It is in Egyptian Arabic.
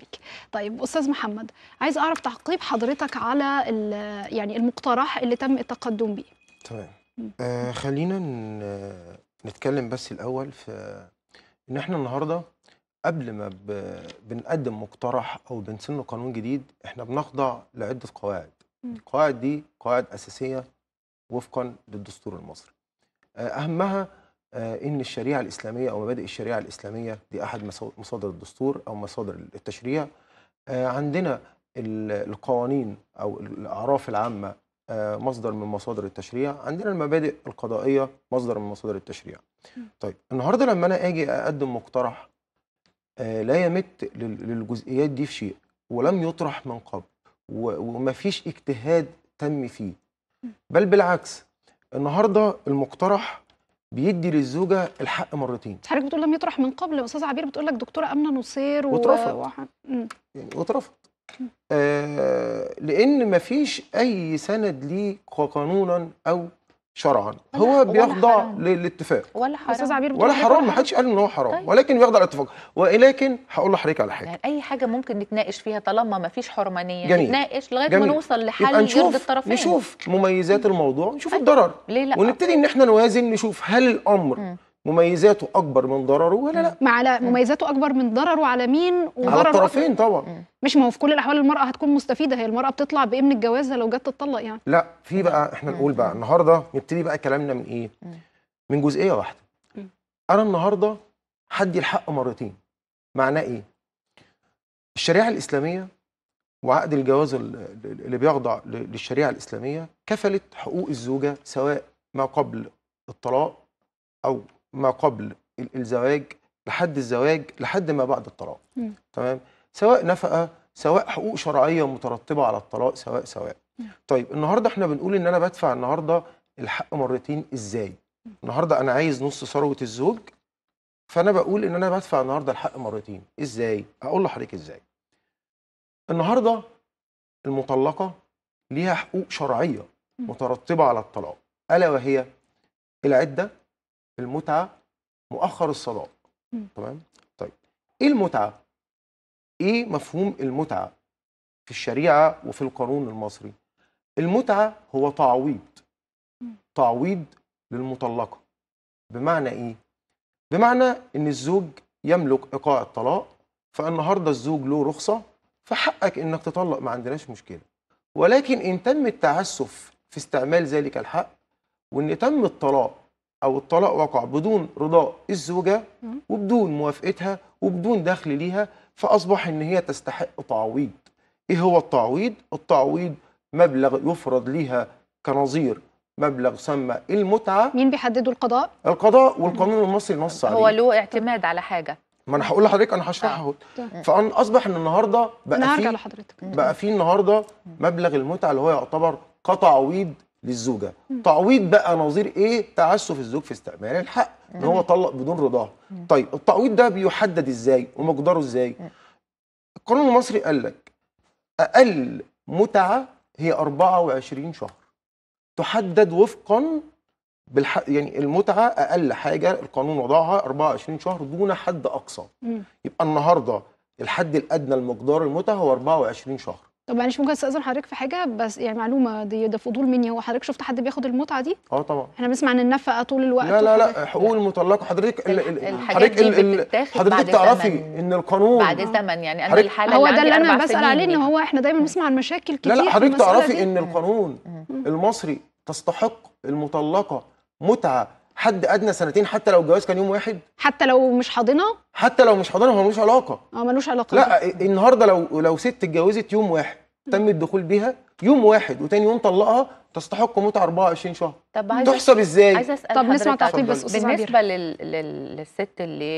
عليك طيب استاذ محمد عايز اعرف تعقيب حضرتك على ال- يعني المقترح اللي تم التقدم بيه تمام مم. آه خلينا ن- نتكلم بس الأول في إن إحنا النهاردة قبل ما ب... بنقدم مقترح أو بنسن قانون جديد إحنا بنخضع لعدة قواعد مم. القواعد دي قواعد أساسية وفقا للدستور المصري آه أهمها آه إن الشريعة الإسلامية أو مبادئ الشريعة الإسلامية دي أحد مسو- مصادر الدستور أو مصادر التشريع آه عندنا ال- القوانين أو الأعراف العامة آه، مصدر من مصادر التشريع عندنا المبادئ القضائية مصدر من مصادر التشريع م. طيب النهاردة لما أنا أجي أقدم مقترح آه، لا يمت لل- للجزئيات دي في شيء ولم يطرح من قبل و- ومفيش اجتهاد تم فيه م. بل بالعكس النهاردة المقترح بيدي للزوجة الحق مرتين حضرتك بتقول لم يطرح من قبل استاذ عبير بتقول لك دكتوره امنه نصير و... واترفض. وح... مم. يعني واترفض آه لان مفيش اي سند ليه قانونا او شرعا ولا- هو ولا بيخضع حرام. للاتفاق ولا استاذ حرام عبير بتقول ولا لك حرام ما حدش قال ان هو حرام طيب. ولكن بيخضع للاتفاق ولكن هقول لحضرتك على حاجه يعني اي حاجه ممكن نتناقش فيها طالما ما فيش حرمانيه جميل. نتناقش لغايه جميل. ما نوصل يبقى لحل يرضي نشوف الطرفين نشوف مميزات الموضوع نشوف أيوة. الضرر ليه لا ونبتدي ان احنا نوازن نشوف هل الامر مم. مميزاته اكبر من ضرره ولا لا مع على مم. مميزاته اكبر من ضرره على مين على وضرره الطرفين أكبر. طبعا مم. مش ما هو في كل الاحوال المراه هتكون مستفيده هي المراه بتطلع بايه من الجواز لو جت تطلق يعني لا في بقى احنا نقول بقى مم. النهارده نبتدي بقى كلامنا من ايه مم. من جزئيه واحده مم. انا النهارده هدي الحق مرتين معناه ايه الشريعه الاسلاميه وعقد الجواز ال- اللي بيخضع ل- للشريعه الاسلاميه كفلت حقوق الزوجه سواء ما قبل الطلاق او ما قبل ال- الزواج لحد الزواج لحد ما بعد الطلاق مم. تمام سواء نفقه سواء حقوق شرعيه مترتبه على الطلاق سواء سواء مم. طيب النهارده احنا بنقول ان انا بدفع النهارده الحق مرتين ازاي النهارده انا عايز نص ثروه الزوج فانا بقول ان انا بدفع النهارده الحق مرتين ازاي اقول لحضرتك ازاي النهارده المطلقه ليها حقوق شرعيه مم. مترتبه على الطلاق الا وهي العده المتعه مؤخر الصداق مم. تمام طيب ايه المتعه ايه مفهوم المتعه في الشريعه وفي القانون المصري المتعه هو تعويض مم. تعويض للمطلقه بمعنى ايه بمعنى ان الزوج يملك ايقاع الطلاق فالنهارده الزوج له رخصه فحقك انك تطلق ما عندناش مشكله ولكن ان تم التعسف في استعمال ذلك الحق وان تم الطلاق او الطلاق وقع بدون رضاء الزوجه مم. وبدون موافقتها وبدون دخل ليها فاصبح ان هي تستحق تعويض ايه هو التعويض التعويض مبلغ يفرض ليها كنظير مبلغ سمى المتعه مين بيحددوا القضاء القضاء والقانون المصري نص عليه هو له اعتماد على حاجه ما انا هقول لحضرتك انا هشرحها اهو طيب. فانا اصبح ان النهارده بقى انا هرجع في لحضرتك بقى في النهارده مبلغ المتعه اللي هو يعتبر كتعويض للزوجه مم. تعويض بقى نظير ايه تعسف الزوج في استعمال الحق ان هو طلق بدون رضاه مم. طيب التعويض ده بيحدد ازاي ومقداره ازاي مم. القانون المصري قال لك اقل متعه هي 24 شهر تحدد وفقا بالح... يعني المتعه اقل حاجه القانون وضعها 24 شهر دون حد اقصى مم. يبقى النهارده الحد الادنى لمقدار المتعه هو 24 شهر طب معلش ممكن استاذن حضرتك في حاجه بس يعني معلومه دي ده فضول مني هو حضرتك شفت حد بياخد المتعه دي اه طبعا احنا بنسمع عن النفقه طول الوقت لا لا وحاجات- لا حقوق المطلقه حضرتك ال- ال- الحاجات حضرتك دي ال- ال- بتتاخد حضرتك بعد تعرفي زمن. ان القانون بعد زمن يعني انا حضرتك- الحاله هو اللي ده اللي عندي انا أربع بسال سنين عليه ان دي. هو احنا دايما بنسمع عن مشاكل كتير لا لا في حضرتك المسألة تعرفي دي. ان القانون مم. المصري تستحق المطلقه متعه حد ادنى سنتين حتى لو الجواز كان يوم واحد حتى لو مش حاضنه حتى لو مش حاضنه هو ملوش علاقه اه ملوش علاقه لا النهارده لو لو ست اتجوزت يوم واحد تم الدخول بيها يوم واحد وتاني يوم طلقها تستحق متعه 24 شهر طب عايزه تحسب ازاي عايزه اسال طب نسمع حضرتك تعقيب بس استاذ عبير بالنسبه لل... لل... للست اللي